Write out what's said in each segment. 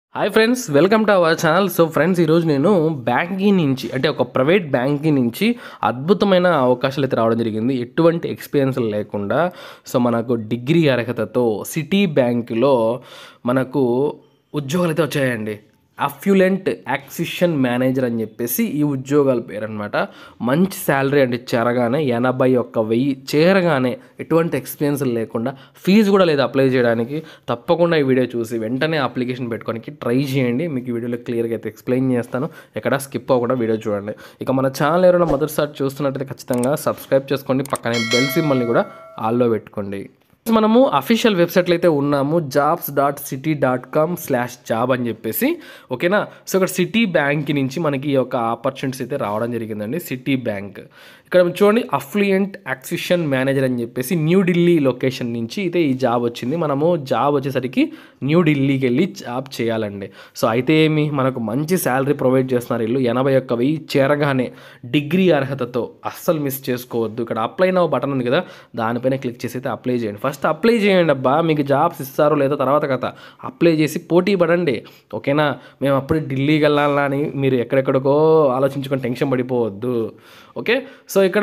Hi friends welcome to our channel so friends ఈరోజు నేను banking నుంచి అంటే ఒక ప్రైవేట్ బ్యాంకింగ్ నుంచి అద్భుతమైన అవకాశాలు అయితే రావడం జరిగింది ఎటువంటి ఎక్స్పీరియన్స్ లేకుండా సో మనకు డిగ్రీ అర్హతతో సిటీ బ్యాంకులో మనకు ఉద్యోగాలు అయితే వచ్చాయండి అఫ్యులెంట్ యాక్సిషన్ మేనేజర్ అని చెప్పేసి ఈ ఉద్యోగాల పేరు అనమాట మంచి శాలరీ అంటే చేరగానే ఎనభై ఒక్క వెయ్యి చేరగానే ఎటువంటి ఎక్స్పీరియన్స్ లేకుండా ఫీజు కూడా లేదు అప్లై చేయడానికి తప్పకుండా ఈ వీడియో చూసి వెంటనే అప్లికేషన్ పెట్టుకోనికి ట్రై చేయండి మీకు ఈ వీడియోలో క్లియర్గా అయితే ఎక్స్ప్లెయిన్ చేస్తాను ఎక్కడ స్కిప్ అవ్వకుండా వీడియో చూడండి ఇక మన ఛానల్ ఎవరైనా మొదటిసారి చూస్తున్నట్టయితే ఖచ్చితంగా సబ్స్క్రైబ్ చేసుకోండి పక్కనే బెల్ సింబల్ని కూడా ఆల్లో పెట్టుకోండి మనము అఫీషియల్ వెబ్సైట్లో అయితే ఉన్నాము jobs dot Citi dot com slash job అని చెప్పేసి ఓకేనా సో ఇక్కడ సిటీ బ్యాంక్ నుంచి మనకి ఈ యొక్క ఆపర్చునిటీస్ అయితే రావడం జరిగిందండి సిటీ బ్యాంక్ ఇక్కడ చూడండి అఫ్లుయెంట్ యాక్సిషన్ మేనేజర్ అని చెప్పేసి న్యూఢిల్లీ లొకేషన్ నుంచి అయితే ఈ జాబ్ వచ్చింది మనము జాబ్ వచ్చేసరికి న్యూఢిల్లీకి వెళ్ళి జాబ్ చేయాలండి సో అయితే ఏమి మనకు మంచి శాలరీ ప్రొవైడ్ చేస్తున్నారు వీళ్ళు ఎనభై ఒక్క వెయ్యి చేరగానే డిగ్రీ అర్హతతో అస్సలు మిస్ చేసుకోవద్దు ఇక్కడ అప్లై నవ్ బటన్ ఉంది కదా దానిపైన క్లిక్ చేసి అయితే అప్లై చేయండి ఫస్ట్ అప్లై చేయండి అబ్బా మీకు జాబ్స్ ఇస్తారో లేదో తర్వాత కథ అప్లై చేసి పోటీ పడండి ఓకేనా మేము అప్పుడు ఢిల్లీకి వెళ్ళాలని మీరు ఎక్కడెక్కడికో ఆలోచించుకొని టెన్షన్ పడిపోవద్దు ఓకే సో ఇక్కడ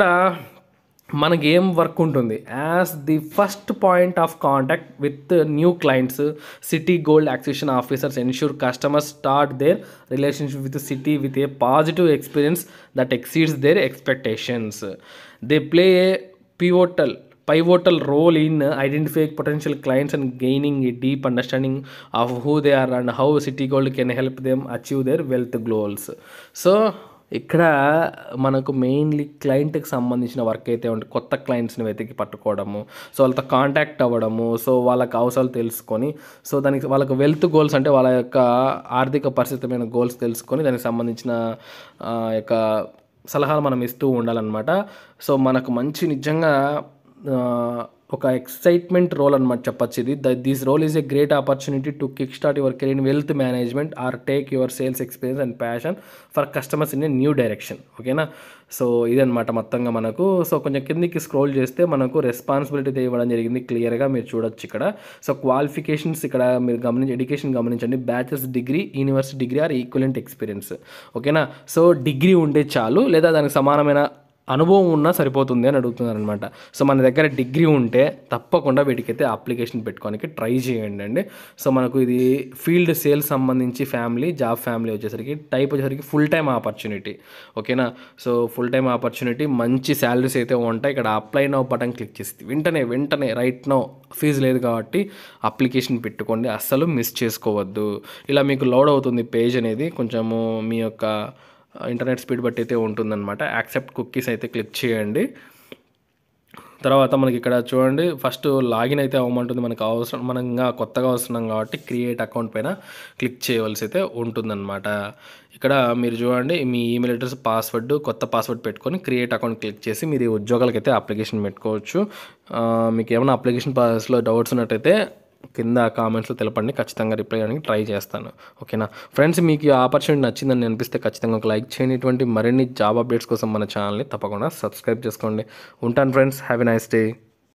మనకి ఏం వర్క్ ఉంటుంది as the first point of contact with new clients Citi gold acquisition officers ensure customers start their relationship with Citi with a positive experience that exceeds their expectations they play a pivotal pivotal role in identifying potential clients and gaining a deep understanding of who they are and how City Gold can help them achieve their wealth goals. So ఇక్కడ మనకు mainly క్లయింట్కి సంబంధించిన work అయితే ఉంటుంది కొత్త క్లయింట్స్ని వెతికి పట్టుకోవడము సో వాళ్ళతో కాంటాక్ట్ అవ్వడము సో వాళ్ళకి అవసరాలు తెలుసుకొని సో దానికి వాళ్ళకి వెల్త్ గోల్స్ అంటే వాళ్ళ యొక్క ఆర్థిక పరిస్థితమైన గోల్స్ తెలుసుకొని దానికి సంబంధించిన ఆ, యొక్క సలహాలు మనం ఇస్తూ ఉండాలన్నమాట సో మనకు మంచి నిజంగా ఆ, ఒక ఎక్సైట్మెంట్ రోల్ అనమాట చెప్పచ్చు ఇది this role is a great opportunity to kick start your career in wealth management or take your sales experience and passion for customers in a new direction ఓకేనా సో ఇదనమాట మొత్తంగా మనకు సో కొంచెం కిందికి scroll చేస్తే మనకు రెస్పాన్సిబిలిటీ అయితే ఇవ్వడం జరిగింది క్లియర్గా మీరు చూడొచ్చు ఇక్కడ సో క్వాలిఫికేషన్స్ ఇక్కడ మీరు గమనించి ఎడ్యుకేషన్ గమనించండి bachelor's degree university degree or equivalent experience ఓకేనా సో డిగ్రీ ఉంటే చాలు లేదా దానికి సమానమైన అనుభవం ఉన్నా సరిపోతుంది అని అడుగుతున్నారు అనమాట సో మన దగ్గర డిగ్రీ ఉంటే తప్పకుండా వీటికైతే అప్లికేషన్ పెట్టుకోనికి ట్రై చేయండి అండి సో మనకు ఇది ఫీల్డ్ సేల్స్ సంబంధించి ఫ్యామిలీ జాబ్ ఫ్యామిలీ వచ్చేసరికి టైప్ వచ్చేసరికి ఫుల్ టైం ఆపర్చునిటీ ఓకేనా సో ఫుల్ టైం ఆపర్చునిటీ మంచి శాలరీస్ అయితే ఉంటాయి ఇక్కడ అప్లై నో బటన్ క్లిక్ చేసి వెంటనే వెంటనే రైట్ నో ఫీజు లేదు కాబట్టి అప్లికేషన్ పెట్టుకోండి అస్సలు మిస్ చేసుకోవద్దు ఇలా మీకు లోడ్ అవుతుంది పేజ్ అనేది కొంచెము మీ యొక్క ఇంటర్నెట్ స్పీడ్ బట్టి అయితే ఉంటుందన్నమాట యాక్సెప్ట్ కుక్కీస్ అయితే క్లిక్ చేయండి తర్వాత మనకి ఇక్కడ చూడండి ఫస్ట్ లాగిన్ అయితే అవ్వమంటుంది మనకు అవసరం మనం ఇంకా కొత్తగా వస్తున్నాం కాబట్టి క్రియేట్ అకౌంట్ పైన క్లిక్ చేయవలసి అయితే ఉంటుందన్నమాట ఇక్కడ మీరు చూడండి మీ ఈమెయిల్ అడ్రస్ పాస్వర్డ్ కొత్త పాస్వర్డ్ పెట్టుకొని క్రియేట్ అకౌంట్ క్లిక్ చేసి మీరు ఈ ఉద్యోగాలకి అయితే అప్లికేషన్ పెట్టుకోవచ్చు ఆ, మీకు ఏమైనా అప్లికేషన్ ప్రాసెస్లో డౌట్స్ ఉన్నట్టయితే కింద కామెంట్స్లో తెలపండి ఖచ్చితంగా రిప్లై చేయడానికి ట్రై చేస్తాను ఓకేనా ఫ్రెండ్స్ మీకు ఈ ఆపర్చునిటీ నచ్చిందని అనిపిస్తే ఖచ్చితంగా ఒక లైక్ చేయండి ఇటువంటి మరిన్ని జాబ్ అప్డేట్స్ కోసం మన ఛానల్ని తప్పకుండా సబ్స్క్రైబ్ చేసుకోండి ఉంటాను friends have a nice day